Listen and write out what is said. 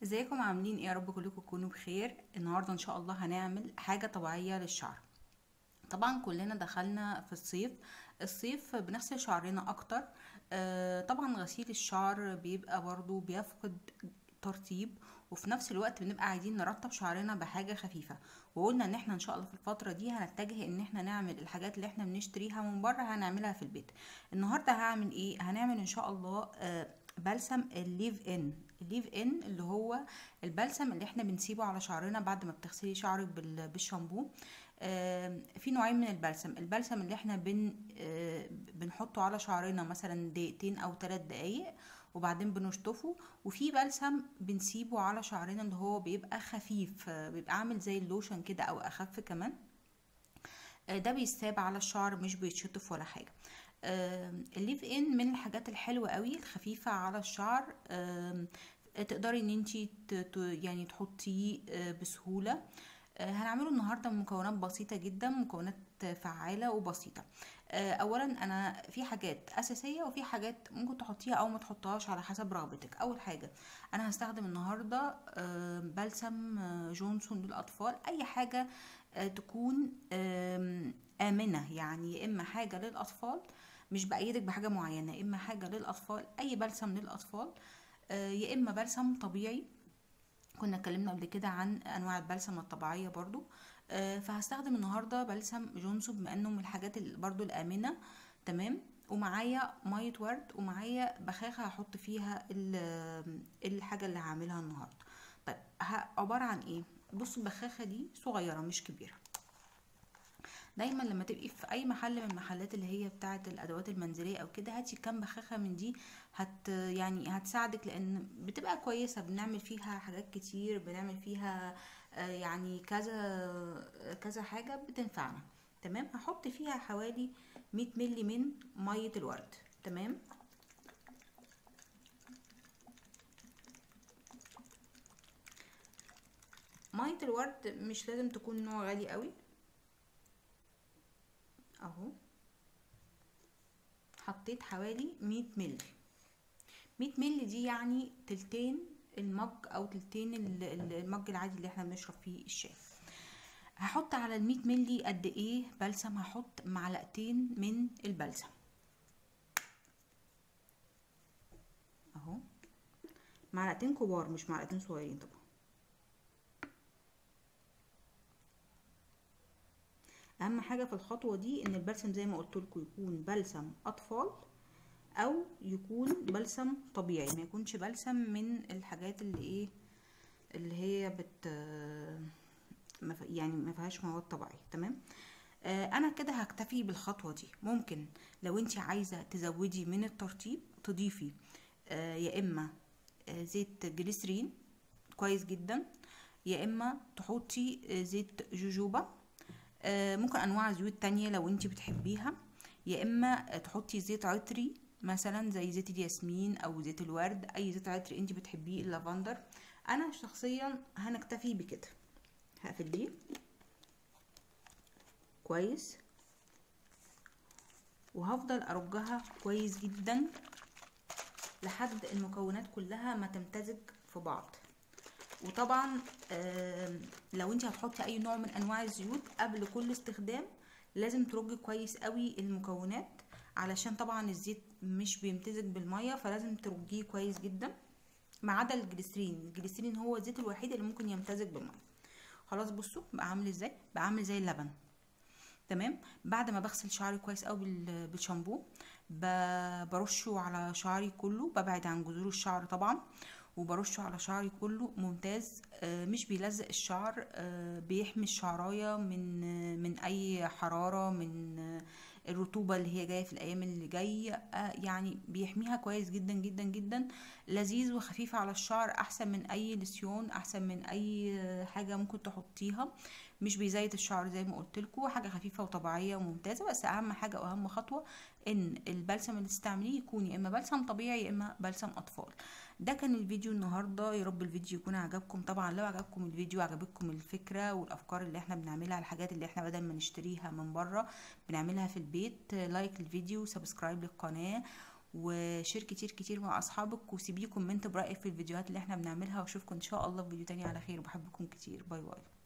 ازيكم عاملين ايه يا رب كلكم تكونوا بخير النهارده ان شاء الله هنعمل حاجه طبيعيه للشعر طبعا كلنا دخلنا في الصيف الصيف بنغسل شعرنا اكتر آه، طبعا غسيل الشعر بيبقى برضو بيفقد ترطيب وفي نفس الوقت بنبقى عايزين نرطب شعرنا بحاجة خفيفة وقلنا ان احنا ان شاء الله في الفترة دي هنتجه ان احنا نعمل الحاجات اللي احنا بنشتريها من بره هنعملها في البيت النهاردة هعمل ايه هنعمل ان شاء الله آه، بلسم الليف ان الليف ان اللي هو البلسم اللي احنا بنسيبه على شعرنا بعد ما بتغسلي شعرك بال- بالشامبو آه، في نوعين من البلسم البلسم اللي احنا بن آه، بنحطه على شعرنا مثلا دقيقتين او ثلاث دقايق وبعدين بنشطفه وفي بلسم بنسيبه على شعرنا اللي هو بيبقى خفيف آه، بيبقى عامل زي اللوشن كده او اخف كمان آه، ده بيساب على الشعر مش بيتشطف ولا حاجه آم، الليف ان من الحاجات الحلوه قوي الخفيفه على الشعر آم، تقدري ان انتي ت- ت- يعني تحطيه آه، بسهوله آه، هنعمله النهارده من مكونات بسيطه جدا مكونات فعاله وبسيطه آه، اولا انا في حاجات اساسيه وفي حاجات ممكن تحطيها او ما تحطهاش على حسب رغبتك اول حاجه انا هستخدم النهارده آه، بلسم آه، جونسون للاطفال اي حاجه آه، تكون آم، امنه يعني يا اما حاجه للاطفال مش بايدك بحاجه معينه يا اما حاجه للاطفال اي بلسم للاطفال آه، يا اما بلسم طبيعي كنا اتكلمنا قبل كده عن انواع البلسم الطبيعيه برضو آه، فهستخدم النهارده بلسم جونسون بما انه من الحاجات ال- برضو الامنه تمام ومعايا ميه ورد ومعايا بخاخه هحط فيها ال- الحاجه اللي هعملها النهارده طيب ه- عباره عن ايه بصوا البخاخه دي صغيره مش كبيره دايما لما تبقي في اي محل من المحلات اللي هي بتاعه الادوات المنزليه او كده هاتي كام بخاخه من دي هت يعني هتساعدك لان بتبقى كويسه بنعمل فيها حاجات كتير بنعمل فيها آه، يعني كذا كذا حاجه بتنفعنا تمام هحط فيها حوالي 100 مللي من ميه الورد تمام ميه الورد مش لازم تكون نوع غالي قوي اهو حطيت حوالي 100 مللي 100 مللي دي يعني تلتين المج او تلتين ال- ال- المج العادي اللي احنا بنشرب فيه الشاي هحط على ال 100 مللي قد ايه بلسم هحط معلقتين من البلسم اهو معلقتين كبار مش معلقتين صغيرين طبعا اهم حاجه في الخطوه دي ان البلسم زي ما قلت لكم يكون بلسم اطفال او يكون بلسم طبيعي ما يكونش بلسم من الحاجات اللي ايه اللي هي بت ما ف- يعني ما فيهاش مواد طبيعيه تمام آه انا كده هكتفي بالخطوه دي ممكن لو انت عايزه تزودي من الترطيب تضيفي آه يا اما آه زيت جليسرين كويس جدا يا اما تحطي آه زيت جوجوبا آه، ممكن انواع زيوت تانية لو انت بتحبيها يا اما تحطي زيت عطري مثلا زي زيت الياسمين او زيت الورد اي زيت عطري انت بتحبيه اللافندر انا شخصيا هنكتفي بكده هقفل دي كويس وهفضل ارجها كويس جدا لحد المكونات كلها ما تمتزج في بعض وطبعا آم، لو انت هتحطي اي نوع من انواع الزيوت قبل كل استخدام لازم ترجي كويس قوي المكونات علشان طبعا الزيت مش بيمتزج بالميه فلازم ترجيه كويس جدا ما عدا الجليسرين الجليسرين هو الزيت الوحيد اللي ممكن يمتزج بالميه خلاص بصوا بقى عامل ازاي بقى عامل زي اللبن تمام بعد ما بغسل شعري كويس قوي بال- بالشامبو ب- برشه على شعري كله ببعد عن جذور الشعر طبعا وبرشه على شعري كله ممتاز آه، مش بيلزق الشعر آه، بيحمي الشعرايه من آه، من اي حراره من آه، الرطوبه اللي هي جايه في الايام اللي جايه آه، يعني بيحميها كويس جدا جدا جدا لذيذ وخفيف على الشعر احسن من اي لسيون احسن من اي آه، حاجه ممكن تحطيها مش بيزيت الشعر زي ما قلت لكم حاجه خفيفه وطبيعيه وممتازه بس اهم حاجه واهم خطوه ان البلسم اللي تستعمليه يكون يا اما بلسم طبيعي يا اما بلسم اطفال ده كان الفيديو النهارده يا رب الفيديو يكون عجبكم طبعا لو عجبكم الفيديو عجبتكم الفكره والافكار اللي احنا بنعملها الحاجات اللي احنا بدل ما نشتريها من بره بنعملها في البيت لايك الفيديو سبسكرايب للقناه وشير كتير كتير مع اصحابك وسيبيه كومنت برايك في الفيديوهات اللي احنا بنعملها واشوفكم ان شاء الله في فيديو تاني على خير بحبكم كتير باي باي